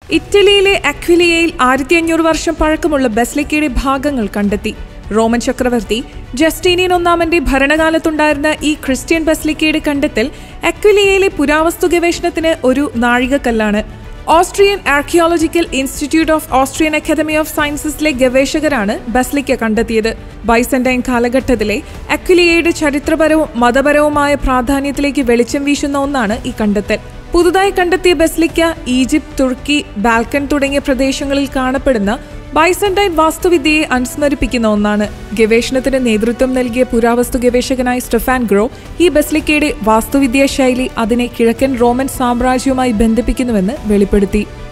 ഇറ്റലിയിലെ അക്വിലിയയിൽ ആയിരത്തി അഞ്ഞൂറ് വർഷം പഴക്കമുള്ള ബസ്ലിക്കയുടെ ഭാഗങ്ങൾ കണ്ടെത്തി റോമൻ ചക്രവർത്തി ജസ്റ്റീനിയൻ ഒന്നാമന്റെ ഭരണകാലത്തുണ്ടായിരുന്ന ഈ ക്രിസ്ത്യൻ ബസ്ലിക്കയുടെ കണ്ടെത്തൽ അക്വിലിയയിലെ പുരാവസ്തു ഗവേഷണത്തിന് ഒരു നാഴികക്കല്ലാണ് Austrian archaeological institute of Austrian academy of സയൻസസിലെ ഗവേഷകരാണ് ബസ്ലിക്ക കണ്ടെത്തിയത് ബൈസന്റൈൻ കാലഘട്ടത്തിലെ അക്വിലിയയുടെ ചരിത്രപരവും മതപരവുമായ പ്രാധാന്യത്തിലേക്ക് വെളിച്ചം വീശുന്ന ഒന്നാണ് ഈ കണ്ടെത്തൽ പുതുതായി കണ്ടെത്തിയ ബസ്ലിക്ക ഈജിപ്ത് തുർക്കി ബാൽക്കൺ തുടങ്ങിയ പ്രദേശങ്ങളിൽ കാണപ്പെടുന്ന ബൈസന്റൈൻ വാസ്തുവിദ്യയെ അനുസ്മരിപ്പിക്കുന്ന ഒന്നാണ് ഗവേഷണത്തിന് നേതൃത്വം നൽകിയ പുരാവസ്തു ഗവേഷകനായ സ്റ്റെഫാൻ ഗ്രോ ഈ ബസ്ലിക്കയുടെ വാസ്തുവിദ്യാ ശൈലി അതിനെ കിഴക്കൻ റോമൻ സാമ്രാജ്യവുമായി ബന്ധിപ്പിക്കുന്നുവെന്ന് വെളിപ്പെടുത്തി